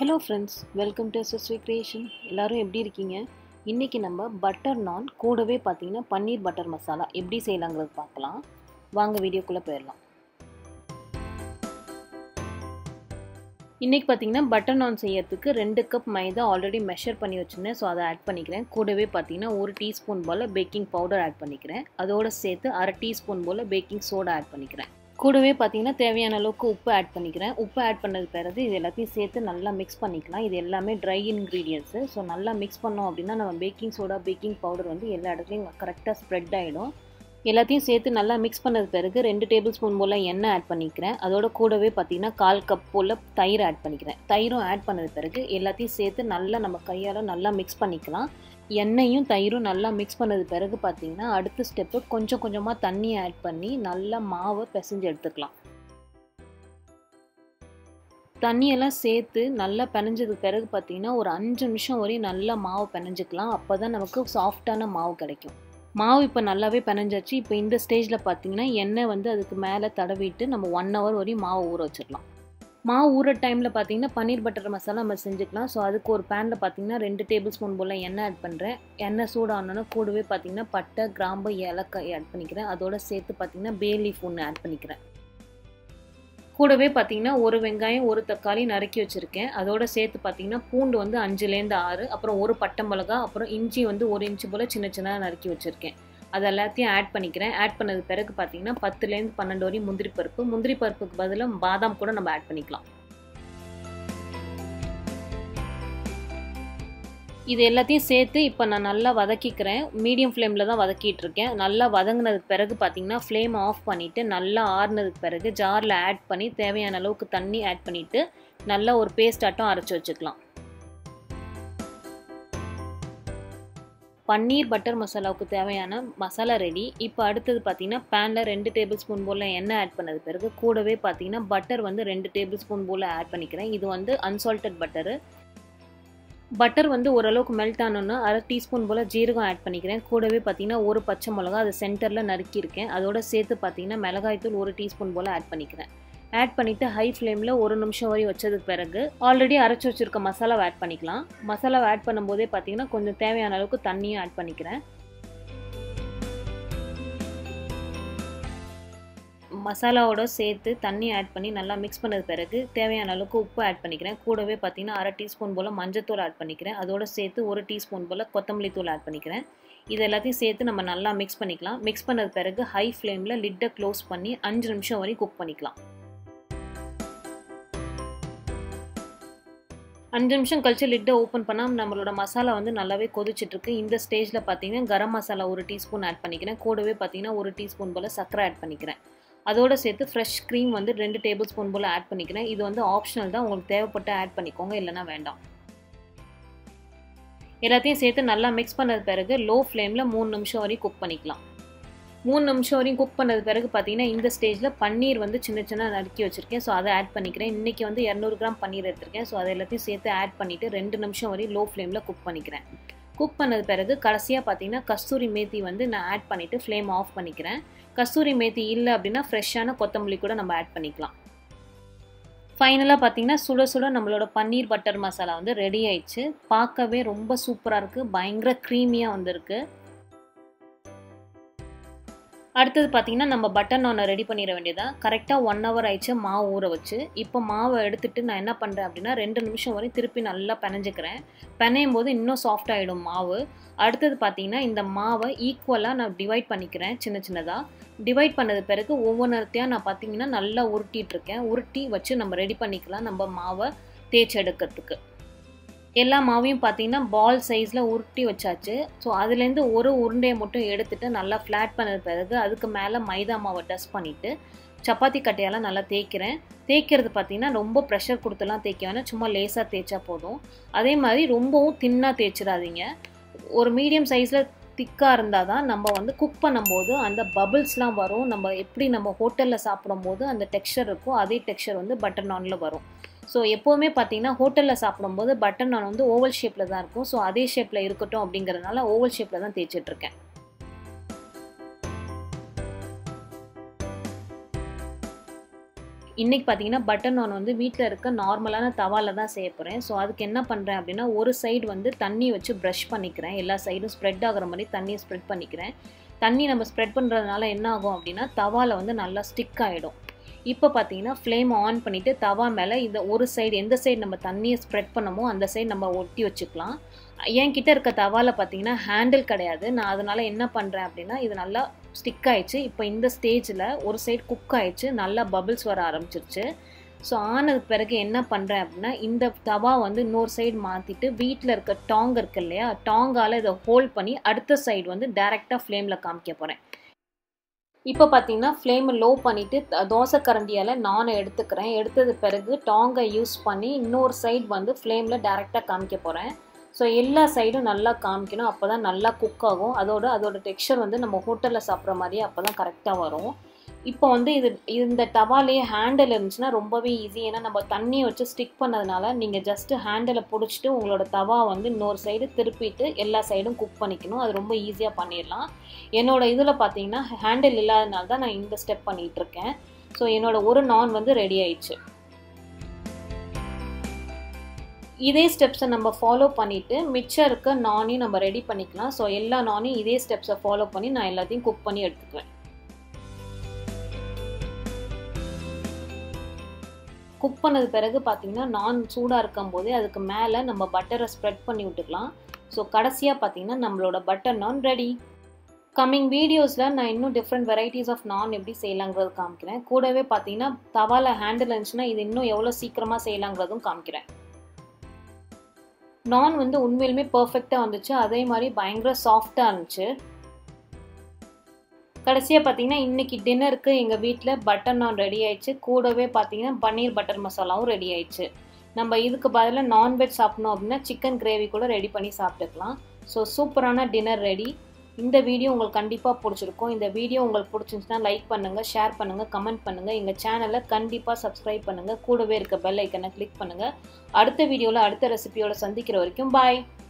hello friends welcome to SSV creation எல்லோரும் எப்படி இருக்கீங்க இன்றைக்கி நம்ம பட்டர் நான் கூடவே பார்த்தீங்கன்னா பன்னீர் பட்டர் மசாலா எப்படி செய்யலாங்கிறது பார்க்கலாம் வாங்க வீடியோக்குள்ளே போயிடலாம் இன்றைக்கி பார்த்தீங்கன்னா பட்டர் நான் செய்யறதுக்கு ரெண்டு கப் மைதா ஆல்ரெடி மெஷர் பண்ணி வச்சுருந்தேன் ஸோ அதை ஆட் பண்ணிக்கிறேன் கூடவே பார்த்தீங்கன்னா ஒரு டீஸ்பூன் போல் பேக்கிங் பவுடர் ஆட் பண்ணிக்கிறேன் அதோடு சேர்த்து அரை டீஸ்பூன் போல் பேக்கிங் சோடா ஆட் பண்ணிக்கிறேன் கூடவே பார்த்தீங்கன்னா தேவையான அளவுக்கு உப்பு ஆட் பண்ணிக்கிறேன் உப்பு ஆட் பண்ணது பிறகு இது எல்லாத்தையும் சேர்த்து நல்லா மிக்ஸ் பண்ணிக்கலாம் இது எல்லாமே ட்ரை இன்க்ரீடியன்ஸு ஸோ நல்லா மிக்ஸ் பண்ணோம் அப்படின்னா நம்ம பேக்கிங் சோடா பேக்கிங் பவுடர் வந்து எல்லா இடத்துலையும் கரெக்டாக ஸ்ப்ரெட் ஆகிடும் எல்லாத்தையும் சேர்த்து நல்லா மிக்ஸ் பண்ணது பிறகு ரெண்டு டேபிள் ஸ்பூன் போல் எண்ணெய் ஆட் பண்ணிக்கிறேன் அதோட கூடவே பார்த்தீங்கன்னா கால் கப் போல் தயிர் ஆட் பண்ணிக்கிறேன் தயிரும் ஆட் பண்ணது பிறகு எல்லாத்தையும் சேர்த்து நல்லா நம்ம கையால் நல்லா மிக்ஸ் பண்ணிக்கலாம் எண்ணெயும் தயிரும் நல்லா மிக்ஸ் பண்ணது பிறகு பார்த்தீங்கன்னா அடுத்த ஸ்டெப்பு கொஞ்சம் கொஞ்சமாக தண்ணி ஆட் பண்ணி நல்லா மாவை பிசைஞ்சு எடுத்துக்கலாம் தண்ணியெல்லாம் சேர்த்து நல்லா பிணைஞ்சதுக்கு பிறகு பார்த்தீங்கன்னா ஒரு அஞ்சு நிமிஷம் வரையும் நல்லா மாவு பிணைஞ்சிக்கலாம் அப்போ தான் நமக்கு சாஃப்டான மாவு கிடைக்கும் மாவு இப்போ நல்லாவே பிணைஞ்சாச்சு இப்போ இந்த ஸ்டேஜில் பார்த்தீங்கன்னா எண்ணெய் வந்து அதுக்கு மேலே தடவிட்டு நம்ம ஒன் ஹவர் வரையும் மாவு ஊற வச்சிடலாம் மாவு ஊற டைமில் பார்த்தீங்கன்னா பன்னீர் பட்டர் மசாலா நம்ம செஞ்சுக்கலாம் ஸோ அதுக்கு ஒரு பேனில் பார்த்தீங்கன்னா ரெண்டு டேபிள் ஸ்பூன் போல் எண்ணெய் ஆட் பண்ணுறேன் எண்ணெய் சூடானோன்னா கூடவே பார்த்தீங்கன்னா பட்டை கிராம்பு ஏலக்காய் ஆட் பண்ணிக்கிறேன் அதோட சேர்த்து பார்த்தீங்கன்னா பே லீஃப் ஒன்று ஆட் பண்ணிக்கிறேன் கூடவே பார்த்தீங்கன்னா ஒரு வெங்காயம் ஒரு தக்காளி நறுக்கி வச்சுருக்கேன் அதோட சேர்த்து பார்த்தீங்கன்னா பூண்டு வந்து அஞ்சுலேருந்து ஆறு அப்புறம் ஒரு பட்டை மிளகா அப்புறம் இஞ்சி வந்து ஒரு இன்ச்சு போல் சின்ன சின்னதாக நறுக்கி வச்சுருக்கேன் அது எல்லாத்தையும் ஆட் பண்ணிக்கிறேன் ஆட் பண்ணது பிறகு பார்த்தீங்கன்னா பத்துலேருந்து பன்னெண்டு வரையும் முந்திரி பருப்பு முந்திரி பருப்புக்கு பதிலாக பாதாம் கூட நம்ம ஆட் பண்ணிக்கலாம் இது எல்லாத்தையும் சேர்த்து இப்போ நான் நல்லா வதக்கிக்கிறேன் மீடியம் ஃப்ளேமில் தான் வதக்கிட்டு இருக்கேன் நல்லா வதங்கினதுக்கு பிறகு பார்த்தீங்கன்னா ஃப்ளேம் ஆஃப் பண்ணிவிட்டு நல்லா ஆறுனதுக்கு பிறகு ஜாரில் ஆட் பண்ணி தேவையான அளவுக்கு தண்ணி ஆட் பண்ணிவிட்டு நல்லா ஒரு பேஸ்ட் ஆட்டம் அரைச்சி வச்சுக்கலாம் பன்னீர் பட்டர் மசாலாவுக்கு தேவையான மசாலா ரெடி இப்போ அடுத்தது பார்த்தீங்கன்னா பேனில் ரெண்டு டேபிள் ஸ்பூன் போல் எண்ணெய் ஆட் பண்ணது பிறகு கூடவே பார்த்தீங்கன்னா பட்டர் வந்து ரெண்டு டேபிள் ஸ்பூன் போல் ஆட் பண்ணிக்கிறேன் இது வந்து அன்சால்டட் பட்டரு பட்டர் வந்து ஓரளவுக்கு மெல்ட் ஆனோன்னா அரை டீஸ்பூன் போல் ஜீரகம் ஆட் பண்ணிக்கிறேன் கூடவே பார்த்தீங்கன்னா ஒரு பச்சை மிளகா அது சென்டரில் நறுக்கியிருக்கேன் அதோட சேர்த்து பார்த்தீங்கன்னா மிளகாய்த்தூள் ஒரு டீஸ்பூன் போல் ஆட் பண்ணிக்கிறேன் ஆட் பண்ணிவிட்டு ஹை ஃப்ளேமில் ஒரு நிமிஷம் வரை வச்சதுக்கு பிறகு ஆல்ரெடி அரைச்சி வச்சுருக்க மசாலாவை ஆட் பண்ணிக்கலாம் மசாலாவை ஆட் பண்ணும்போதே பார்த்தீங்கன்னா கொஞ்சம் தேவையான அளவுக்கு தண்ணியும் ஆட் பண்ணிக்கிறேன் மசாலாவோட சேர்த்து தண்ணி ஆட் பண்ணி நல்லா மிக்ஸ் பண்ணது பிறகு தேவையான அளவுக்கு உப்பு ஆட் பண்ணிக்கிறேன் கூடவே பார்த்தீங்கன்னா அரை டீஸ்பூன் போல் மஞ்சத்தூள் ஆட் பண்ணிக்கிறேன் அதோட சேர்த்து ஒரு டீஸ்பூன் போல் கொத்தமல்லி தூள் ஆட் பண்ணிக்கிறேன் இது எல்லாத்தையும் சேர்த்து நம்ம நல்லா மிக்ஸ் பண்ணிக்கலாம் மிக்ஸ் பண்ணது பிறகு ஹை ஃப்ளேமில் லிட்டை க்ளோஸ் பண்ணி அஞ்சு நிமிஷம் வரையும் குக் பண்ணிக்கலாம் அஞ்சு நிமிஷம் கழிச்சு லிட்டை ஓப்பன் பண்ணால் நம்மளோட மசாலா வந்து நல்லாவே கொதிச்சிட்ருக்கு இந்த ஸ்டேஜில் பார்த்தீங்கன்னா கரம் மசாலா ஒரு டீஸ்பூன் ஆட் பண்ணிக்கிறேன் கூடவே பார்த்தீங்கன்னா ஒரு டீஸ்பூன் போல் சர்க்கரை ஆட் பண்ணிக்கிறேன் அதோட சேர்த்து ஃப்ரெஷ் க்ரீம் வந்து ரெண்டு டேபிள் ஸ்பூன் போல் ஆட் பண்ணிக்கிறேன் இது வந்து ஆப்ஷனல் தான் உங்களுக்கு தேவைப்பட்ட ஆட் பண்ணிக்கோங்க இல்லைனா வேண்டாம் எல்லாத்தையும் சேர்த்து நல்லா மிக்ஸ் பண்ணது பிறகு லோ ஃப்ளேமில் மூணு நிமிஷம் வரையும் குக் பண்ணிக்கலாம் மூணு நிமிஷம் வரையும் குக் பண்ணது பிறகு பார்த்தீங்கன்னா இந்த ஸ்டேஜில் பன்னீர் வந்து சின்ன சின்ன நறுக்கி வச்சுருக்கேன் ஸோ அதை ஆட் பண்ணிக்கிறேன் இன்றைக்கி வந்து இரநூறு கிராம் பன்னீர் எடுத்திருக்கேன் ஸோ அதை எல்லாத்தையும் சேர்த்து ஆட் பண்ணிவிட்டு ரெண்டு நிமிஷம் வரையும் லோ ஃப்ளேமில் குக் பண்ணிக்கிறேன் குக் பண்ணது பிறகு கடைசியாக பார்த்தீங்கன்னா கஸ்தூரி மேத்தி வந்து நான் ஆட் பண்ணிவிட்டு ஃப்ளேம் ஆஃப் பண்ணிக்கிறேன் கஸ்தூரி மேத்தி இல்லை அப்படின்னா ஃப்ரெஷ்ஷான கொத்தமல்லி கூட நம்ம ஆட் பண்ணிக்கலாம் ஃபைனலாக பார்த்தீங்கன்னா சுட சுட நம்மளோட பன்னீர் பட்டர் மசாலா வந்து ரெடி ஆயிடுச்சு பார்க்கவே ரொம்ப சூப்பராக இருக்குது பயங்கர க்ரீமியாக வந்திருக்கு அடுத்தது பார்த்தீங்கன்னா நம்ம பட்டர் நானை ரெடி பண்ணிட வேண்டியதான் கரெக்டாக ஒன் ஹவர் ஆயிடுச்சு மாவு ஊற வச்சு இப்போ மாவை எடுத்துகிட்டு நான் என்ன பண்ணுறேன் அப்படின்னா ரெண்டு நிமிஷம் வரையும் திருப்பி நல்லா பிணைஞ்சிக்கிறேன் பிணையும் போது இன்னும் சாஃப்ட் ஆகிடும் மாவு அடுத்தது பார்த்தீங்கன்னா இந்த மாவை ஈக்குவலாக நான் டிவைட் பண்ணிக்கிறேன் சின்ன சின்னதாக டிவைட் பண்ணது பிறகு ஒவ்வொன்றத்தையாக நான் பார்த்தீங்கன்னா நல்லா உருட்டிகிட்ருக்கேன் உருட்டி வச்சு நம்ம ரெடி பண்ணிக்கலாம் நம்ம மாவை தேய்ச்சி எடுக்கிறதுக்கு எல்லா மாவையும் பார்த்தீங்கன்னா பால் சைஸில் உருட்டி வச்சாச்சு ஸோ அதுலேருந்து ஒரு உருண்டையை மட்டும் எடுத்துகிட்டு நல்லா ஃப்ளாட் பண்ணது பிறகு அதுக்கு மேலே மைதா மாவை டஸ்ட் பண்ணிவிட்டு சப்பாத்தி கட்டையெல்லாம் நல்லா தேய்க்கிறேன் தேய்க்கிறது பார்த்தீங்கன்னா ரொம்ப ப்ரெஷர் கொடுத்துலாம் தேய்க்க வேணாம் சும்மா லேசாக தேய்ச்சா போதும் அதே மாதிரி ரொம்பவும் தின்னாக தேய்ச்சிடாதீங்க ஒரு மீடியம் சைஸில் திக்காக இருந்தால் தான் நம்ம வந்து குக் பண்ணும்போது அந்த பபிள்ஸ்லாம் வரும் நம்ம எப்படி நம்ம ஹோட்டலில் சாப்பிடும்போது அந்த டெக்ஸ்சர் இருக்கோ அதே டெக்ஸ்சர் வந்து பட்டர் நானில் வரும் ஸோ எப்போவுமே பார்த்தீங்கன்னா ஹோட்டலில் சாப்பிடும்போது பட்டர் நான் வந்து ஓவல் ஷேப்பில் தான் இருக்கும் ஸோ அதே ஷேப்பில் இருக்கட்டும் அப்படிங்கிறதுனால ஓவல் ஷேப்பில் தான் தேய்ச்சிட்ருக்கேன் இன்றைக்கி பார்த்தீங்கன்னா பட்டர் நான் வந்து வீட்டில் இருக்க நார்மலான தவாவில் தான் செய்ய போகிறேன் ஸோ அதுக்கு என்ன பண்ணுறேன் அப்படின்னா ஒரு சைடு வந்து தண்ணி வச்சு ப்ரஷ் பண்ணிக்கிறேன் எல்லா சைடும் ஸ்ப்ரெட் ஆகிற மாதிரி தண்ணியை ஸ்ப்ரெட் பண்ணிக்கிறேன் தண்ணி நம்ம ஸ்ப்ரெட் பண்ணுறதுனால என்ன ஆகும் அப்படின்னா தவாவில் வந்து நல்லா ஸ்டிக் ஆகிடும் இப்போ பார்த்தீங்கன்னா ஃப்ளேம் ஆன் பண்ணிவிட்டு தவா மேலே இந்த ஒரு சைடு எந்த சைடு நம்ம தண்ணியை ஸ்ப்ரெட் பண்ணமோ அந்த சைடு நம்ம ஒட்டி வச்சுக்கலாம் என் கிட்ட இருக்க தவாவில் பார்த்தீங்கன்னா ஹேண்டில் கிடையாது நான் அதனால் என்ன பண்ணுறேன் அப்படின்னா இது நல்லா ஸ்டிக் ஆயிடுச்சு இப்போ இந்த ஸ்டேஜில் ஒரு சைடு குக் ஆயிடுச்சு நல்லா பபிள்ஸ் வர ஆரம்பிச்சிருச்சு ஸோ ஆனதுக்கு பிறகு என்ன பண்ணுறேன் அப்படின்னா இந்த தவா வந்து இன்னொரு சைடு மாற்றிட்டு வீட்டில் இருக்க டாங் இருக்கு இல்லையா டாங்கால் இதை ஹோல்ட் பண்ணி அடுத்த சைடு வந்து டேரெக்டாக ஃப்ளேமில் காமிக்க போகிறேன் இப்போ பார்த்தீங்கன்னா ஃப்ளேமை லோ பண்ணிவிட்டு தோசை கரண்டியால் நானை எடுத்துக்கிறேன் எடுத்தது பிறகு டாங்கை யூஸ் பண்ணி இன்னொரு சைடு வந்து ஃப்ளேமில் டேரெக்டாக காமிக்க போகிறேன் ஸோ எல்லா சைடும் நல்லா காமிக்கணும் அப்போ தான் நல்லா குக் ஆகும் அதோட அதோட டெக்ஸ்சர் வந்து நம்ம ஹோட்டலில் சாப்பிட்ற மாதிரியே அப்போ தான் கரெக்டாக வரும் இப்போ வந்து இது இந்த டவாலேயே ஹேண்டில் இருந்துச்சுன்னா ரொம்பவே ஈஸி ஏன்னா நம்ம தண்ணியை வச்சு ஸ்டிக் பண்ணதுனால நீங்கள் ஜஸ்ட்டு ஹேண்டிலை பிடிச்சிட்டு உங்களோட தவா வந்து இன்னொரு சைடு திருப்பிட்டு எல்லா சைடும் குக் பண்ணிக்கணும் அது ரொம்ப ஈஸியாக பண்ணிடலாம் என்னோட இதில் பார்த்தீங்கன்னா ஹேண்டில் இல்லாதனால தான் நான் இந்த ஸ்டெப் பண்ணிகிட்ருக்கேன் ஸோ என்னோட ஒரு நான் வந்து ரெடி ஆயிடுச்சு இதே ஸ்டெப்ஸை நம்ம ஃபாலோ பண்ணிவிட்டு மிச்சம் இருக்க நானையும் நம்ம ரெடி பண்ணிக்கலாம் ஸோ எல்லா நானையும் இதே ஸ்டெப்ஸை ஃபாலோ பண்ணி நான் எல்லாத்தையும் குக் பண்ணி எடுத்துக்குவேன் குக் பண்ணது பிறகு பார்த்தீங்கன்னா நான் சூடாக இருக்கும் போதே அதுக்கு மேலே நம்ம பட்டரை ஸ்ப்ரெட் பண்ணி விட்டுக்கலாம் ஸோ கடைசியாக பார்த்தீங்கன்னா நம்மளோட பட்டர் நான் ரெடி கம்மிங் வீடியோஸில் நான் இன்னும் டிஃப்ரெண்ட் வெரைட்டிஸ் ஆஃப் நான் எப்படி செய்யலாங்கிறது காமிக்கிறேன் கூடவே பார்த்தீங்கன்னா தவால ஹேண்டில் இருந்துச்சுன்னா இது இன்னும் எவ்வளோ சீக்கிரமாக செய்யலாங்கிறதும் காமிக்கிறேன் நான் வந்து உண்மையிலுமே பர்ஃபெக்டாக வந்துச்சு அதே மாதிரி பயங்கர சாஃப்டாக இருந்துச்சு கடைசியாக பார்த்தீங்கன்னா இன்றைக்கி டின்னருக்கு எங்கள் வீட்டில் பட்டர் நான் ரெடி ஆயிடுச்சு கூடவே பார்த்தீங்கன்னா பன்னீர் பட்டர் மசாலாவும் ரெடி ஆயிடுச்சு நம்ம இதுக்கு பதிலாக நான்வெஜ் சாப்பிட்ணும் அப்படின்னா சிக்கன் கிரேவி கூட ரெடி பண்ணி சாப்பிட்டுக்கலாம் ஸோ சூப்பரான டின்னர் ரெடி இந்த வீடியோ உங்களுக்கு கண்டிப்பாக பிடிச்சிருக்கும் இந்த வீடியோ உங்களுக்கு பிடிச்சிருந்துச்சுன்னா லைக் பண்ணுங்கள் ஷேர் பண்ணுங்கள் கமெண்ட் பண்ணுங்கள் எங்கள் சேனலை கண்டிப்பாக சப்ஸ்கிரைப் பண்ணுங்கள் கூடவே இருக்க பெல் ஐக்கனை கிளிக் பண்ணுங்கள் அடுத்த வீடியோவில் அடுத்த ரெசிபியோட சந்திக்கிற வரைக்கும் பாய்